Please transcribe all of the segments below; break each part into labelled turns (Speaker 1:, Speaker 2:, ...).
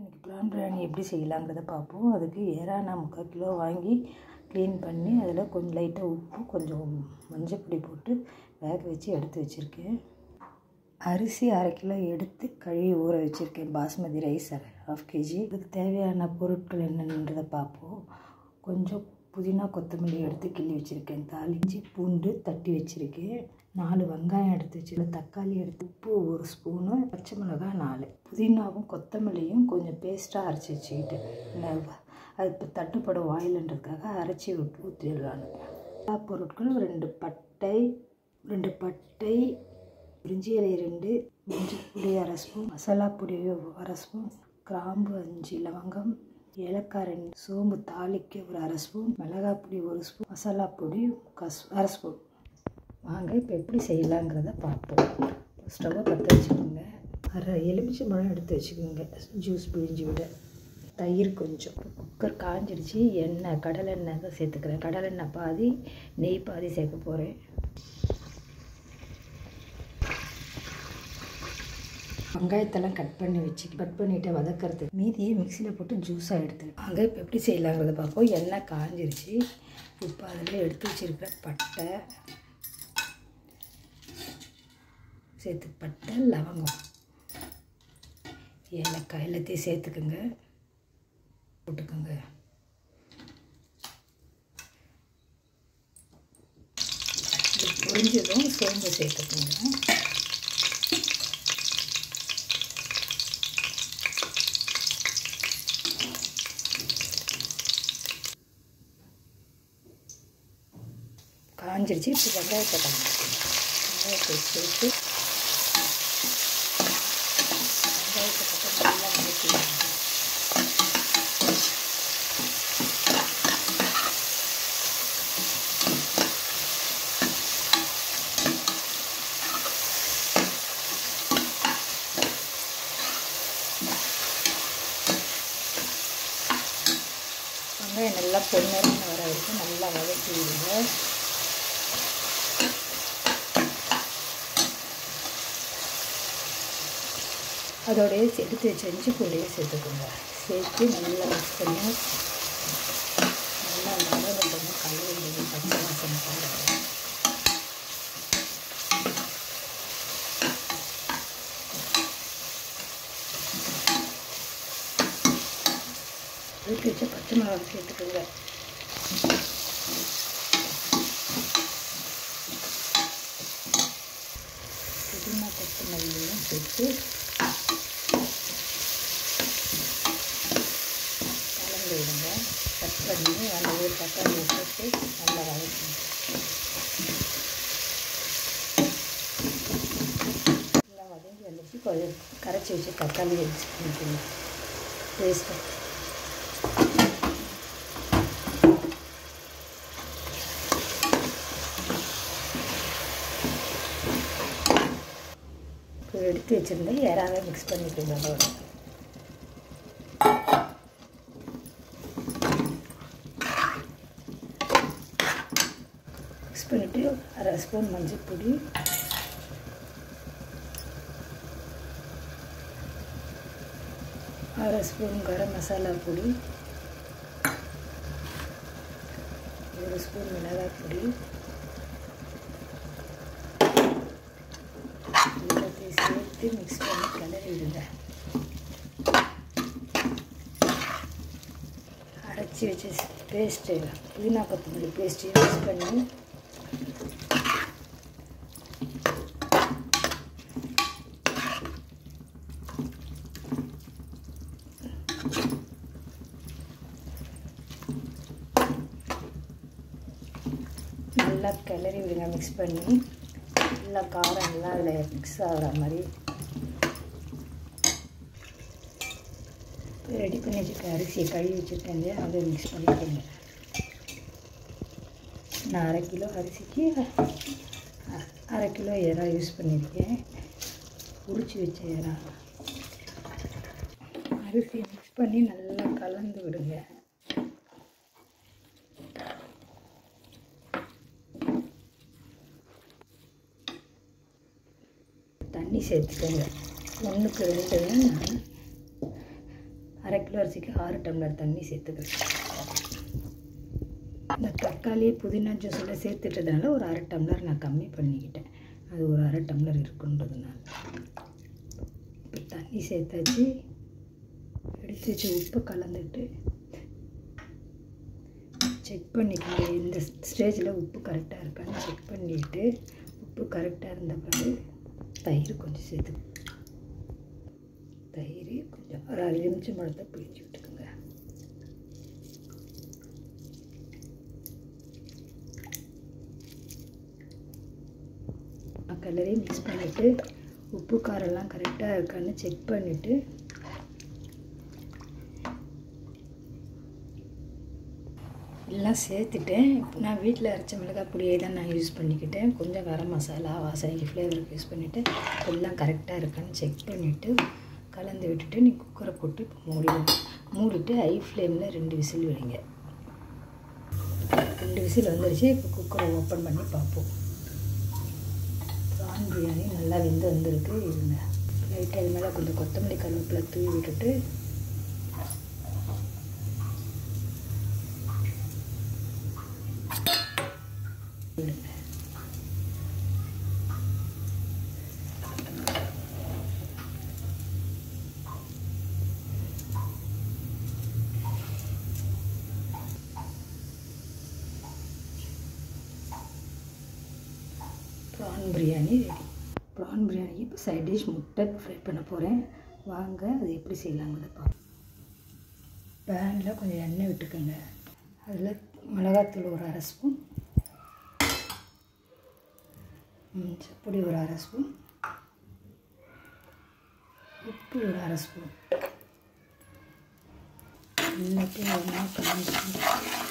Speaker 1: இன்றைக்கி ப்ரான் பிரியாணி எப்படி செய்யலாங்கிறத பார்ப்போம் அதுக்கு ஏறா நான் முக்கால் கிலோ வாங்கி க்ளீன் பண்ணி அதில் கொஞ்சம் லைட்டாக உப்பு கொஞ்சம் மஞ்சள் பொடி போட்டு வேக வச்சு எடுத்து வச்சுருக்கேன் அரிசி அரை கிலோ எடுத்து கழுவி ஊற வச்சுருக்கேன் பாஸ்மதி ரைஸ் அரை ஹாஃப் கேஜி இதுக்கு தேவையான பொருட்கள் என்னென்னன்றதை பார்ப்போம் கொஞ்சம் புதினா கொத்தமல்லி எடுத்து கிள்ளி வச்சுருக்கேன் தாளிஞ்சி பூண்டு தட்டி வச்சுருக்கேன் நாலு வெங்காயம் எடுத்து வச்சுருக்கேன் தக்காளி எடுத்து உப்பு ஒரு ஸ்பூனு பச்சை மிளகாய் நாலு புதினாவும் கொத்தமல்லியும் கொஞ்சம் பேஸ்ட்டாக அரைச்சி வச்சுக்கிட்டேன் நான் அது இப்போ தட்டுப்படும் வாயிலன்றதுக்காக அரைச்சி விட்டு ஊற்றிடலான்னு எல்லா பொருட்களும் ரெண்டு பட்டை ரெண்டு பட்டை பிரிஞ்சி இலை ரெண்டு மஞ்சள் பொடி அரை ஸ்பூன் மசாலா பொடி அரை ஸ்பூன் கிராம்பு அஞ்சு லவங்கம் ஏலக்காய் ரெண்டு சோம்பு தாளிக்க ஒரு அரை ஸ்பூன் மிளகாய் பொடி ஒரு ஸ்பூன் மசாலா பொடி கஸ் அரை ஸ்பூன் வாங்க இப்போ எப்படி செய்யலாங்கிறத பார்ப்போம் ஸ்டவ்வை பற்ற வச்சுக்கோங்க அரை எலுமிச்சை பழம் எடுத்து வச்சுக்கோங்க ஜூஸ் பிழிஞ்சு விட தயிர் கொஞ்சம் குக்கர் காஞ்சிடுச்சு எண்ணெய் கடலெண்ணெய் தான் சேர்த்துக்கிறேன் கடலெண்ணெய் பாதி நெய் பாதி சேர்க்க போகிறேன் வெங்காயத்தெல்லாம் கட் பண்ணி வச்சு கட் பண்ணிவிட்டு வதக்கிறது மீதியை மிக்சியில் போட்டு ஜூஸாக எடுத்து வாங்க இப்போ எப்படி செய்யலாங்கிறத பார்ப்போம் எண்ணெய் காஞ்சிருச்சு இப்போ அதில் எடுத்து வச்சுருக்கிற பட்டை சேர்த்து பட்டை லவங்கம் ஏலக்காய் எல்லாத்தையும் சேர்த்துக்குங்க போட்டுக்கோங்க இது பொரிஞ்சதும் சோம்பு சேர்த்துக்கோங்க காஞ்சிருச்சு இப்போ வெங்காயத்தை காஞ்சிருச்சு வெங்காயத்தை சேர்த்து வெங்காயத்தை பக்கம் நல்லா வதக்கிடுங்க வெங்காயம் நல்லா பொன்னரின்னு வர வரைக்கும் நல்லா வதக்கி விடுங்க அதோடைய எடுத்து வச்ச இஞ்சி பூண்டையே சேர்த்துக்கோங்க சேர்த்து நல்லா மிக்ஸ் பண்ணி நல்லா மிளகு கொஞ்சம் கலந்து பச்சை வாசனை போடுங்க எடுத்து வச்ச பச்சை மிளகா சேர்த்துக்கோங்க புதினா கொத்தமல்லியும் சேர்த்து கலந்து விடுங்க கட் பண்ணி அந்த ஒரு தக்காளி போட்டு நல்லா வதக்கணும் நல்லா வதங்கி வந்துச்சு கொஞ்சம் கரைச்சி வச்சு தக்காளி வச்சு பண்ணிக்கணும் பேஸ்ட்டு இப்போ எடுத்து வச்சுருந்தேன் யாராவது மிக்ஸ் பண்ணிக்கோங்க அதோட மிக்ஸ் பண்ணிவிட்டு அரை ஸ்பூன் மஞ்சள் பொடி அரை ஸ்பூன் கரம் மசாலா பொடி ஒரு ஸ்பூன் மிளகாய் பொடி எல்லாத்தையும் சேர்த்து மிக்ஸ் பண்ணி கிளறி விடுங்க அரைச்சி வச்சு பேஸ்ட்டு புதினா கொத்தமல்லி பேஸ்ட்டு மிக்ஸ் பண்ணி நல்லா கிளறி விடுங்க மிக்ஸ் பண்ணி நல்லா காரம் எல்லாம் அதில் மிக்ஸ் ஆகிற மாதிரி ரெடி பண்ணி வச்சுருக்க அரிசியை கழுவி வச்சுருக்கேன் இல்லையா அதை மிக்ஸ் பண்ணிக்கோங்க நான் அரை கிலோ அரிசிக்கு அ- அரை கிலோ இறா யூஸ் பண்ணியிருக்கேன் உரிச்சு வச்ச இறா அரிசியை மிக்ஸ் பண்ணி நல்லா கலந்து விடுங்க தண்ணி சேர்த்துக்கோங்க ஒன்றுக்கு ரெண்டுன்னு நான் அரை கிலோ அரிசிக்கு ஆறு டம்ளர் தண்ணி சேர்த்துக்கிறேன் இந்த தக்காளி புதினா ஜூஸில் சேர்த்துட்டதுனால ஒரு அரை டம்ளர் நான் கம்மி பண்ணிக்கிட்டேன் அது ஒரு அரை டம்ளர் இருக்குன்றதுனால இப்போ தண்ணி சேர்த்தாச்சு எடுத்து வச்சு உப்பு கலந்துட்டு செக் பண்ணிக்கோங்க இந்த ஸ்டேஜில் உப்பு கரெக்டாக இருக்கான்னு செக் பண்ணிவிட்டு உப்பு கரெக்டாக இருந்த பிறகு தயிர் கொஞ்சம் சேர்த்து தயிர் கொஞ்சம் ஒரு அரை நிமிஷம் பழத்தை பிழிஞ்சு விட்டுக்குங்க கலரி மிக்ஸ் பண்ணிவிட்டு உப்பு காரெல்லாம் கரெக்டாக இருக்கான்னு செக் பண்ணிவிட்டு எல்லாம் சேர்த்துட்டேன் இப்போ நான் வீட்டில் அரைச்ச மிளகாய் பொடியை தான் நான் யூஸ் பண்ணிக்கிட்டேன் கொஞ்சம் கரம் மசாலா வாசனைக்கு ஃப்ளேவருக்கு யூஸ் பண்ணிவிட்டு எல்லாம் கரெக்டாக இருக்கான்னு செக் பண்ணிவிட்டு கலந்து விட்டுட்டு நீ குக்கரை போட்டு இப்போ மூடிடும் மூடிட்டு ஹை ஃப்ளேமில் ரெண்டு விசில் விடுங்க ரெண்டு விசில் வந்துருச்சு இப்போ குக்கரை ஓப்பன் பண்ணி பார்ப்போம் ப்ரான் பிரியாணி நல்லா வெந்து வந்திருக்கு இருங்க லைட்டாக இது மேலே கொஞ்சம் கொத்தமல்லி கருவேப்பிலை தூவி விட்டுட்டு ப்ரான் பிரியாணி ரெடி ப்ரான் பிரியாணிக்கு இப்போ சைட் டிஷ் முட்டை ஃப்ரை பண்ண போகிறேன் வாங்க அது எப்படி செய்யலாங்கிறத பார்ப்போம் பேனில் கொஞ்சம் எண்ணெய் விட்டுக்கோங்க அதில் மிளகாத்தூள் ஒரு அரை ஸ்பூன் பொடி ஒரு அரை ஸ்பூன் உப்பு ஒரு அரை ஸ்பூன் எல்லாத்தையும் ஒன்றா கலந்து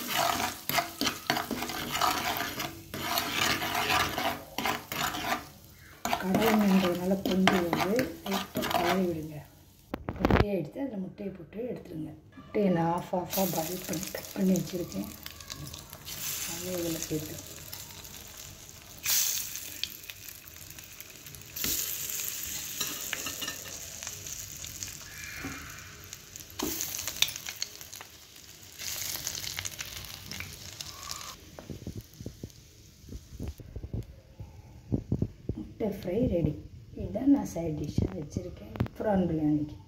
Speaker 1: கடவுள்ன்றதுனால பொங்கி வந்து லைட்டாக கலரி விடுங்க முட்டையை எடுத்து அதில் முட்டையை போட்டு எடுத்துடுங்க முட்டையை நான் ஆஃப் ஆஃபாக பாயில் பண்ணி கட் பண்ணி வச்சுருக்கேன் அதே இதில் சேர்த்து முட்டை ஃப்ரை ரெடி இதுதான் நான் சைட் டிஷ்ஷாக வச்சுருக்கேன் ப்ரான் பிரியாணிக்கு